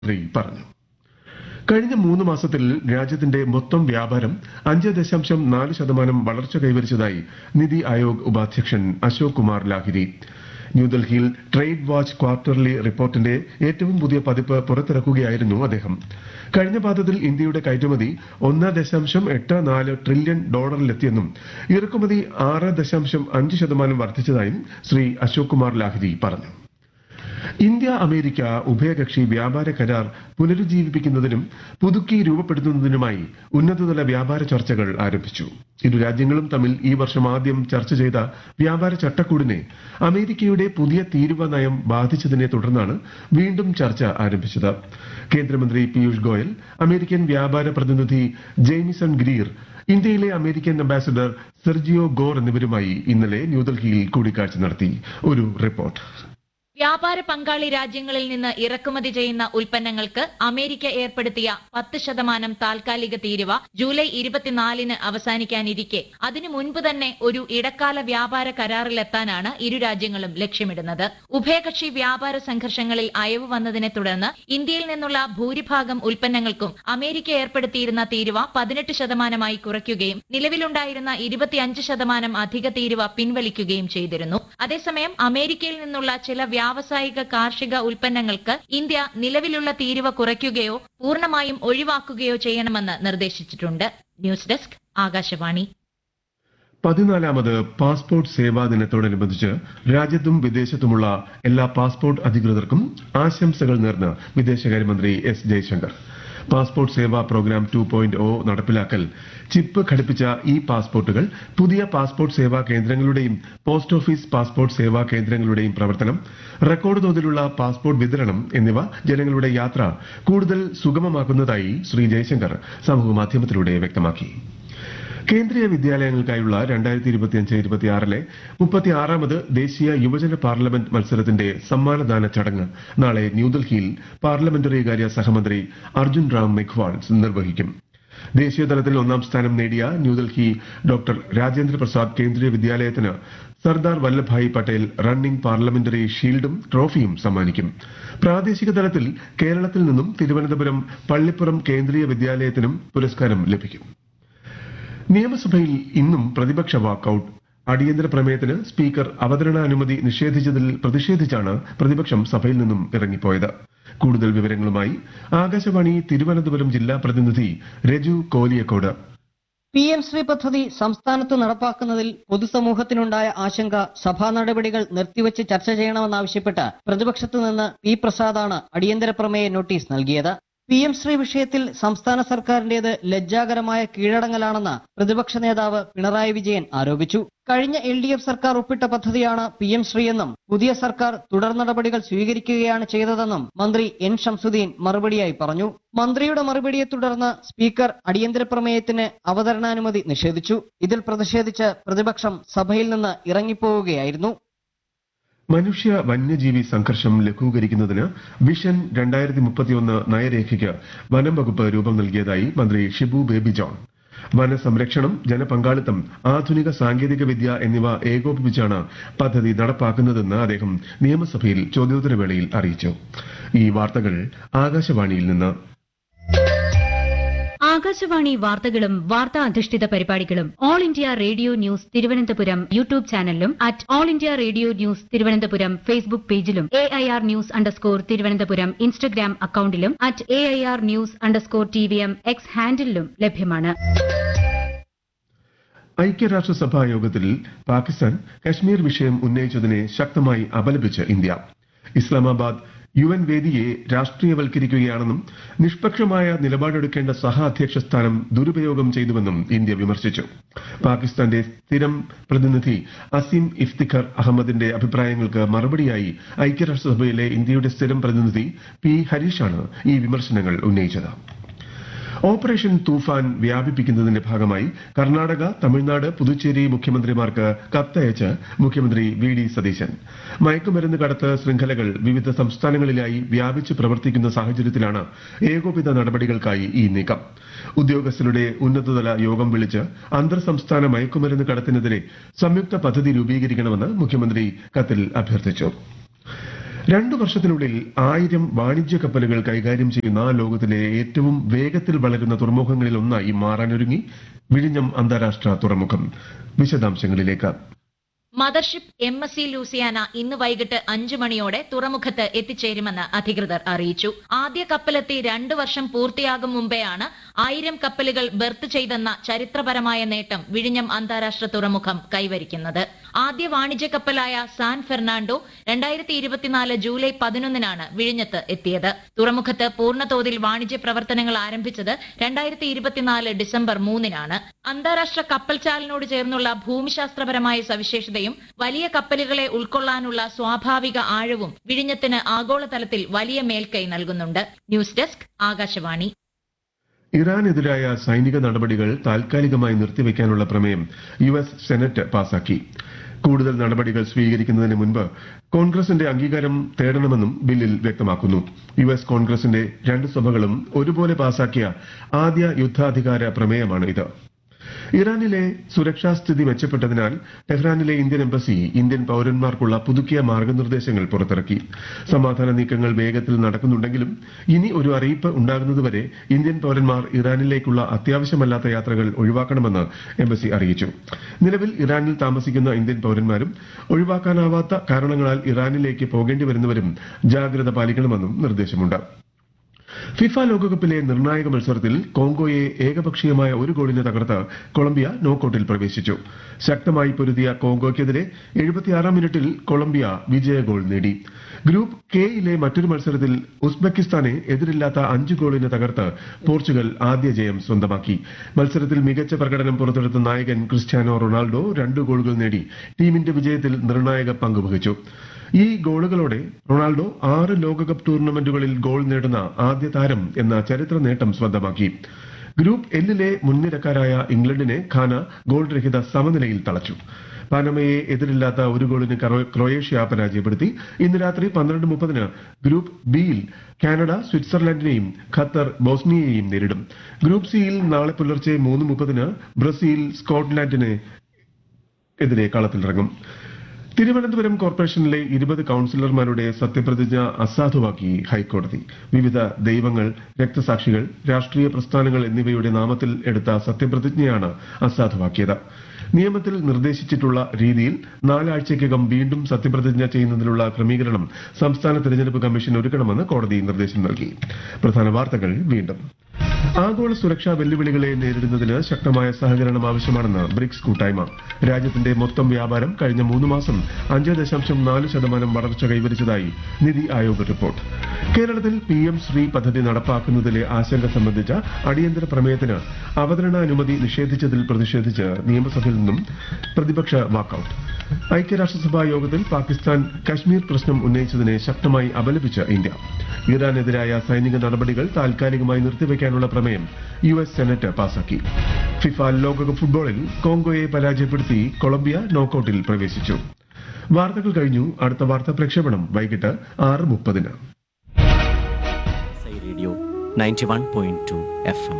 മന്ത്രി പറഞ്ഞു കഴിഞ്ഞ മൂന്ന് മാസത്തിൽ രാജ്യത്തിന്റെ മൊത്തം വ്യാപാരം അഞ്ച് ദശാംശം നാല് ശതമാനം വളർച്ച കൈവരിച്ചതായി നിതി ആയോഗ് ഉപാധ്യക്ഷൻ അശോക് കുമാർ ലാഹിരി ന്യൂഡൽഹിയിൽ ട്രേഡ് വാച്ച് ക്വാർട്ടർലി റിപ്പോർട്ടിന്റെ ഏറ്റവും പുതിയ പതിപ്പ് പുറത്തിറക്കുകയായിരുന്നു അദ്ദേഹം കഴിഞ്ഞ പാദത്തിൽ ഇന്ത്യയുടെ കയറ്റുമതി ഒന്ന് ദശാംശം എട്ട് നാല് ട്രില്യൺ ഡോളറിലെത്തിയെന്നും ഇറക്കുമതി ആറ് ദശാംശം അഞ്ച് ശതമാനം വർദ്ധിച്ചതായും ശ്രീ അശോക് കുമാർ ലാഹിരി പറഞ്ഞു ഇന്ത്യ അമേരിക്ക ഉഭയകക്ഷി വ്യാപാര കരാർ പുനരുജ്ജീവിപ്പിക്കുന്നതിനും പുതുക്കി രൂപപ്പെടുത്തുന്നതിനുമായി ഉന്നതതല വ്യാപാര ചർച്ചകൾ ആരംഭിച്ചു ഇരു രാജ്യങ്ങളും തമ്മിൽ ഈ വർഷം ആദ്യം ചർച്ച ചെയ്ത വ്യാപാര ചട്ടക്കൂടിനെ അമേരിക്കയുടെ പുതിയ തീരുവ നയം ബാധിച്ചതിനെ തുടർന്നാണ് വീണ്ടും ചർച്ച ആരംഭിച്ചത് കേന്ദ്രമന്ത്രി പീയൂഷ് ഗോയൽ അമേരിക്കൻ വ്യാപാര പ്രതിനിധി ജെയ്മിസൺ ഗ്രീർ ഇന്ത്യയിലെ അമേരിക്കൻ അംബാസഡർ സെർജിയോ ഗോർ എന്നിവരുമായി ഇന്നലെ ന്യൂഡൽഹിയിൽ കൂടിക്കാഴ്ച നടത്തി ഒരു റിപ്പോർട്ട് വ്യാപാര പങ്കാളി രാജ്യങ്ങളിൽ നിന്ന് ഇറക്കുമതി ചെയ്യുന്ന ഉൽപ്പന്നങ്ങൾക്ക് അമേരിക്ക ഏർപ്പെടുത്തിയ പത്ത് ശതമാനം താൽക്കാലിക തീരുവ ജൂലൈ ഇരുപത്തിനാലിന് അവസാനിക്കാനിരിക്കെ അതിനു മുൻപ് തന്നെ ഒരു ഇടക്കാല വ്യാപാര കരാറിലെത്താനാണ് ഇരു രാജ്യങ്ങളും ലക്ഷ്യമിടുന്നത് ഉഭയകക്ഷി വ്യാപാര സംഘർഷങ്ങളിൽ അയവ് വന്നതിനെ തുടർന്ന് ഇന്ത്യയിൽ നിന്നുള്ള ഭൂരിഭാഗം ഉൽപ്പന്നങ്ങൾക്കും അമേരിക്ക ഏർപ്പെടുത്തിയിരുന്ന തീരുവ പതിനെട്ട് ശതമാനമായി കുറയ്ക്കുകയും നിലവിലുണ്ടായിരുന്ന ഇരുപത്തിയഞ്ച് ശതമാനം അധിക തീരുവ പിൻവലിക്കുകയും ചെയ്തിരുന്നു അതേസമയം അമേരിക്കയിൽ നിന്നുള്ള ചില വ്യാവസായിക കാർഷിക ഉൽപ്പന്നങ്ങൾക്ക് ഇന്ത്യ നിലവിലുള്ള തീരുവ കുറയ്ക്കുകയോ പൂർണ്ണമായും ഒഴിവാക്കുകയോ ചെയ്യണമെന്ന് നിർദ്ദേശിച്ചിട്ടുണ്ട് ന്യൂസ് ഡെസ്ക് ആകാശവാണി പതിനാലാമത് പാസ്പോർട്ട് സേവാ ദിനത്തോടനുബന്ധിച്ച് രാജ്യത്തും വിദേശത്തുമുള്ള എല്ലാ പാസ്പോർട്ട് അധികൃതർക്കും ആശംസകൾ നേർന്ന് വിദേശകാര്യമന്ത്രി S Jaishankar passport Seva programme two point O നടപ്പിലാക്കൽ ചിപ്പ് ഘടിപ്പിച്ച ഈ പാസ്പോർട്ടുകൾ പുതിയ പാസ്പോർട്ട് സേവാ കേന്ദ്രങ്ങളുടെയും പോസ്റ്റ് ഓഫീസ് പാസ്പോർട്ട് സേവാ കേന്ദ്രങ്ങളുടെയും പ്രവർത്തനം റെക്കോർഡ് തോതിലുള്ള പാസ്പോർട്ട് വിതരണം എന്നിവ ജനങ്ങളുടെ യാത്ര കൂടുതൽ സുഗമമാക്കുന്നതായി ശ്രീ ജയശങ്കർ സമൂഹമാധ്യമത്തിലൂടെ വ്യക്തമാക്കി കേന്ദ്രീയ വിദ്യാലയങ്ങൾക്കായുള്ള രണ്ടായിരത്തി ഇരുപത്തിയഞ്ച് ഇരുപത്തിയാറിലെ മുപ്പത്തിയാറാമത് ദേശീയ യുവജന പാർലമെന്റ് മത്സരത്തിന്റെ സമ്മാനദാന ചടങ്ങ് നാളെ ന്യൂഡൽഹിയിൽ പാർലമെന്ററി കാര്യ സഹമന്ത്രി അർജുൻ റാം മെഘ്വാൾ നിർവഹിക്കും ദേശീയതലത്തിൽ ഒന്നാം സ്ഥാനം നേടിയ ന്യൂഡൽഹി ഡോക്ടർ രാജേന്ദ്ര പ്രസാദ് കേന്ദ്രീയ വിദ്യാലയത്തിന് സർദാർ വല്ലഭായ് പട്ടേൽ റണ്ണിംഗ് പാർലമെന്ററി ഷീൽഡും ട്രോഫിയും സമ്മാനിക്കും പ്രാദേശിക തലത്തിൽ കേരളത്തിൽ നിന്നും തിരുവനന്തപുരം പള്ളിപ്പുറം കേന്ദ്രീയ വിദ്യാലയത്തിനും പുരസ്കാരം ലഭിക്കും നിയമസഭയിൽ ഇന്നും പ്രതിപക്ഷ വാക്കൌട്ട് അടിയന്തര പ്രമേയത്തിന് സ്പീക്കർ അവതരണാനുമതി നിഷേധിച്ചതിൽ പ്രതിഷേധിച്ചാണ് പ്രതിപക്ഷം സഭയിൽ നിന്നും ഇറങ്ങിപ്പോയത് കൂടുതൽ വിവരങ്ങളുമായി ആകാശവാണി തിരുവനന്തപുരം ജില്ലാ പ്രതിനിധി രജു കോലിയക്കോട് പി എം ശ്രീ പദ്ധതി സംസ്ഥാനത്ത് നടപ്പാക്കുന്നതിൽ പൊതുസമൂഹത്തിനുണ്ടായ ആശങ്ക സഭാ നടപടികൾ നിർത്തിവച്ച് ചർച്ച ചെയ്യണമെന്നാവശ്യപ്പെട്ട് പ്രതിപക്ഷത്തു നിന്ന് പി പ്രസാദാണ് അടിയന്തര പ്രമേയ നോട്ടീസ് നൽകിയത് പി എം ശ്രീ വിഷയത്തിൽ സംസ്ഥാന സർക്കാരിന്റേത് ലജ്ജാകരമായ കീഴടങ്ങലാണെന്ന് പ്രതിപക്ഷ നേതാവ് പിണറായി വിജയൻ ആരോപിച്ചു കഴിഞ്ഞ എൽ ഡി എഫ് സർക്കാർ ഒപ്പിട്ട പദ്ധതിയാണ് പി എം ശ്രീ എന്നും പുതിയ സർക്കാർ തുടർ നടപടികൾ സ്വീകരിക്കുകയാണ് ചെയ്തതെന്നും മന്ത്രി എൻ ഷംസുദ്ദീൻ മറുപടിയായി പറഞ്ഞു മന്ത്രിയുടെ മറുപടിയെ തുടർന്ന് സ്പീക്കർ അടിയന്തര പ്രമേയത്തിന് അവതരണാനുമതി നിഷേധിച്ചു ഇതിൽ പ്രതിഷേധിച്ച് പ്രതിപക്ഷം സഭയിൽ നിന്ന് ഇറങ്ങിപ്പോവുകയായിരുന്നു മനുഷ്യ വന്യജീവി സംഘർഷം ലഘൂകരിക്കുന്നതിന് വിഷൻ രണ്ടായിരത്തി മുപ്പത്തിയൊന്ന് നയരേഖയ്ക്ക് വനം വകുപ്പ് രൂപം നൽകിയതായി മന്ത്രി ഷിബു ബേബി ജോൺ വനസംരക്ഷണം ജനപങ്കാളിത്തം ആധുനിക സാങ്കേതിക വിദ്യ എന്നിവ ഏകോപിപ്പിച്ചാണ് പദ്ധതി നടപ്പാക്കുന്നതെന്ന് അദ്ദേഹം നിയമസഭയിൽ ചോദ്യോത്തരവേളയിൽ അറിയിച്ചു ഈ വാർത്തകൾ ആകാശവാണിയിൽ നിന്ന് ആകാശവാണി വാർത്തകളും വാർത്താ അധിഷ്ഠിത പരിപാടികളും all India radio news Thiruvananthapuram YouTube ചാനലിലും at all India radio news Thiruvananthapuram Facebook പേജിലും A I R news underscore Thiruvananthapuram Instagram അക്കൌണ്ടിലും at A I R news underscore T V M X ഹാൻഡിലും ലഭ്യമാണ് ഐക്യരാഷ്ട്രസഭാ യോഗത്തിൽ പാകിസ്ഥാൻ കശ്മീർ വിഷയം ഉന്നയിച്ചതിനെ ശക്തമായി അപലപിച്ച് ഇന്ത്യ ഇസ്ലാമാബാദ് യു എൻ വേദിയെ രാഷ്ട്രീയവൽക്കരിക്കുകയാണെന്നും നിഷ്പക്ഷമായ നിലപാടെടുക്കേണ്ട സഹ അധ്യക്ഷ സ്ഥാനം ദുരുപയോഗം ചെയ്തുവെന്നും ഇന്ത്യ വിമർശിച്ചു പാകിസ്ഥാന്റെ സ്ഥിരം പ്രതിനിധി അസീം ഇഫ്തിഖർ അഹമ്മദിന്റെ അഭിപ്രായങ്ങൾക്ക് മറുപടിയായി ഐക്യരാഷ്ട്രസഭയിലെ ഇന്ത്യയുടെ സ്ഥിരം പ്രതിനിധി പി ഹരീഷാണ് ഈ വിമർശനങ്ങൾ ഉന്നയിച്ചത് ഓപ്പറേഷൻ തൂഫാൻ വ്യാപിപ്പിക്കുന്നതിന്റെ ഭാഗമായി കർണാടക തമിഴ്നാട് പുതുച്ചേരി മുഖ്യമന്ത്രിമാർക്ക് കത്തയച്ച് മുഖ്യമന്ത്രി വി ഡി സതീശൻ മയക്കുമരുന്ന് കടത്ത് ശൃംഖലകൾ വിവിധ സംസ്ഥാനങ്ങളിലായി വ്യാപിച്ച് പ്രവർത്തിക്കുന്ന സാഹചര്യത്തിലാണ് ഏകോപിത നടപടികൾക്കായി ഈ നീക്കം ഉദ്യോഗസ്ഥരുടെ ഉന്നതതല യോഗം വിളിച്ച് അന്തർ സംസ്ഥാന മയക്കുമരുന്ന് കടത്തിനെതിരെ സംയുക്ത പദ്ധതി രൂപീകരിക്കണമെന്ന് മുഖ്യമന്ത്രി കത്തിൽ അഭ്യർത്ഥിച്ചു രണ്ടു വർഷത്തിനുള്ളിൽ ആയിരം വാണിജ്യ കപ്പലുകൾ കൈകാര്യം ചെയ്യുന്ന ലോകത്തിലെ ഏറ്റവും വേഗത്തിൽ വളരുന്ന തുറമുഖങ്ങളിൽ ഒന്നായി മാറാനൊരുങ്ങി വിഴിഞ്ഞം അന്താരാഷ്ട്ര തുറമുഖം വിശദാംശങ്ങളിലേക്ക് mothership M S C Luciana ഇന്ന് വൈകിട്ട് അഞ്ചു മണിയോടെ തുറമുഖത്ത് എത്തിച്ചേരുമെന്ന് അധികൃതർ അറിയിച്ചു ആദ്യ കപ്പലെത്തി രണ്ടു വർഷം പൂർത്തിയാകും മുമ്പെയാണ് ആയിരം കപ്പലുകൾ ബർത്ത് ചെയ്തെന്ന ചരിത്രപരമായ നേട്ടം വിഴിഞ്ഞം അന്താരാഷ്ട്ര തുറമുഖം കൈവരിക്കുന്നത് ആദ്യ വാണിജ്യ കപ്പലായ സാൻ ഫെർണാണ്ടോ രണ്ടായിരത്തി ഇരുപത്തിനാല് ജൂലൈ പതിനൊന്നിനാണ് വിഴിഞ്ഞത്ത് എത്തിയത് തുറമുഖത്ത് പൂർണ്ണതോതിൽ വാണിജ്യ പ്രവർത്തനങ്ങൾ ആരംഭിച്ചത് രണ്ടായിരത്തി ഇരുപത്തിനാല് ഡിസംബർ മൂന്നിനാണ് അന്താരാഷ്ട്ര കപ്പൽചാലിനോട് ചേർന്നുള്ള ഭൂമിശാസ്ത്രപരമായ സവിശേഷതയും വലിയ കപ്പലുകളെ ഉൾക്കൊള്ളാനുള്ള സ്വാഭാവിക ആഴവും വിഴിഞ്ഞത്തിന് ആഗോളതലത്തിൽ വലിയ മേൽക്കൈ നൽകുന്നുണ്ട് ന്യൂസ് ഡെസ്ക് ആകാശവാണി ഇറാനെതിരായ സൈനിക നടപടികൾ താൽക്കാലികമായി നിർത്തിവെക്കാനുള്ള പ്രമേയം യു എസ് സെനറ്റ് പാസാക്കി കൂടുതൽ നടപടികൾ സ്വീകരിക്കുന്നതിന് മുൻപ് കോൺഗ്രസിന്റെ അംഗീകാരം തേടണമെന്നും ബില്ലിൽ വ്യക്തമാക്കുന്നു യു എസ് കോൺഗ്രസിന്റെ രണ്ട് സഭകളും ഒരുപോലെ പാസാക്കിയ ആദ്യ യുദ്ധാധികാര പ്രമേയമാണ് ഇത് ഇറാനിലെ സുരക്ഷാ സ്ഥിതി മെച്ചപ്പെട്ടതിനാൽ ടെഹ്റാനിലെ ഇന്ത്യൻ എംബസി ഇന്ത്യൻ പൌരന്മാർക്കുള്ള പുതുക്കിയ മാർഗനിർദ്ദേശങ്ങൾ പുറത്തിറക്കി സമാധാന നീക്കങ്ങൾ വേഗത്തിൽ നടക്കുന്നുണ്ടെങ്കിലും ഇനി ഒരു അറിയിപ്പ് ഉണ്ടാകുന്നതുവരെ ഇന്ത്യൻ പൌരന്മാർ ഇറാനിലേക്കുള്ള അത്യാവശ്യമല്ലാത്ത യാത്രകൾ ഒഴിവാക്കണമെന്ന് എംബസി അറിയിച്ചു നിലവിൽ ഇറാനിൽ താമസിക്കുന്ന ഇന്ത്യൻ പൌരന്മാരും ഒഴിവാക്കാനാവാത്ത കാരണങ്ങളാൽ ഇറാനിലേക്ക് പോകേണ്ടി വരുന്നവരും ജാഗ്രത പാലിക്കണമെന്നും നിർദ്ദേശമുണ്ട് ഫിഫ ലോകകപ്പിലെ നിർണായക മത്സരത്തിൽ കോങ്കോയെ ഏകപക്ഷീയമായ ഒരു ഗോളിന് തകർത്ത് കൊളംബിയ നോക്കൌട്ടിൽ പ്രവേശിച്ചു ശക്തമായി പൊരുതിയ കോങ്കോയ്ക്കെതിരെ എഴുപത്തിയാറാം മിനിറ്റിൽ കൊളംബിയ വിജയ ഗോൾ നേടി ഗ്രൂപ്പ് കെയിലെ മറ്റൊരു മത്സരത്തിൽ ഉസ്ബെക്കിസ്ഥാനെ എതിരില്ലാത്ത അഞ്ച് ഗോളിന് തകർത്ത് പോർച്ചുഗൽ ആദ്യ ജയം സ്വന്തമാക്കി മത്സരത്തിൽ മികച്ച പ്രകടനം പുറത്തെടുത്ത നായകൻ ക്രിസ്ത്യാനോ റൊണാൾഡോ രണ്ട് ഗോളുകൾ നേടി ടീമിന്റെ വിജയത്തിൽ നിർണായക പങ്കുവഹിച്ചു ഈ ഗോളുകളോടെ റൊണാൾഡോ ആറ് ലോകകപ്പ് ടൂർണമെന്റുകളിൽ ഗോൾ നേടുന്ന ആദ്യ താരം എന്ന ചരിത്ര നേട്ടം സ്വന്തമാക്കി ഗ്രൂപ്പ് എല്ലിലെ മുൻനിരക്കാരായ ഇംഗ്ലണ്ടിനെ ഖാന ഗോൾ രഹിത സമനിലയിൽ തളച്ചു പനമയെ എതിരില്ലാത്ത ഒരു ഗോളിന് ക്രൊ- ക്രൊയേഷ്യ പരാജയപ്പെടുത്തി ഇന്ന് രാത്രി പന്ത്രണ്ട് മുപ്പതിന് ഗ്രൂപ്പ് ബിയിൽ കാനഡ സ്വിറ്റ്സർലൻഡിനെയും ഖത്തർ ബോസ്നിയയെയും നേരിടും ഗ്രൂപ്പ് സിയിൽ നാളെ പുലർച്ചെ മൂന്ന് മുപ്പതിന് ബ്രസീൽ സ്കോട്ട്ലാൻഡിനെ എതിരെ കളത്തിലിറങ്ങും തിരുവനന്തപുരം കോർപ്പറേഷനിലെ ഇരുപത് കൌൺസിലർമാരുടെ സത്യപ്രതിജ്ഞ അസാധുവാക്കി ഹൈക്കോടതി വിവിധ ദൈവങ്ങൾ രക്തസാക്ഷികൾ രാഷ്ട്രീയ പ്രസ്ഥാനങ്ങൾ എന്നിവയുടെ നാമത്തിൽ എടുത്ത സത്യപ്രതിജ്ഞയാണ് അസാധുവാക്കിയത് നിയമത്തിൽ നിർദ്ദേശിച്ചിട്ടുള്ള രീതിയിൽ നാലാഴ്ചയ്ക്കകം വീണ്ടും സത്യപ്രതിജ്ഞ ചെയ്യുന്നതിനുള്ള ക്രമീകരണം സംസ്ഥാന തെരഞ്ഞെടുപ്പ് കമ്മീഷൻ ഒരുക്കണമെന്ന് കോടതി നിർദ്ദേശം നൽകി പ്രധാന വാർത്തകൾ വീണ്ടും ആഗോള സുരക്ഷാ വെല്ലുവിളികളെ നേരിടുന്നതിന് ശക്തമായ സഹകരണം ആവശ്യമാണെന്ന് ബ്രിക്സ് കൂട്ടായ്മ രാജ്യത്തിന്റെ മൊത്തം വ്യാപാരം കഴിഞ്ഞ മൂന്ന് മാസം അഞ്ച് ദശാംശം നാല് ശതമാനം വളർച്ച കൈവരിച്ചതായി നിതി ആയോഗ് റിപ്പോർട്ട് കേരളത്തിൽ പി എം ശ്രീ പദ്ധതി നടപ്പാക്കുന്നതിലെ ആശങ്ക സംബന്ധിച്ച അടിയന്തര പ്രമേയത്തിന് അവതരണാനുമതി നിഷേധിച്ചതിൽ പ്രതിഷേധിച്ച് നിയമസഭയിൽ നിന്നും പ്രതിപക്ഷ വാക്കൌട്ട് ഐക്യരാഷ്ട്രസഭാ യോഗത്തിൽ പാകിസ്ഥാൻ കശ്മീർ പ്രശ്നം ഉന്നയിച്ചതിനെ ശക്തമായി അപലപിച്ച് ഇന്ത്യ ഇറാനെതിരായ സൈനിക നടപടികൾ താൽക്കാലികമായി നിർത്തിവെക്കാനുള്ള പ്രമേയം യു എസ് സെനറ്റ് പാസാക്കി ഫിഫ ലോകകപ്പ് ഫുട്ബോളിൽ കോങ്കോയെ പരാജയപ്പെടുത്തി കൊളംബിയ നോക്കൌട്ടിൽ പ്രവേശിച്ചു വാർത്തകൾ കഴിഞ്ഞു അടുത്ത വാർത്താ പ്രക്ഷേപണം വൈകിട്ട് ആറ് മുപ്പതിന് radio ninety one point two F M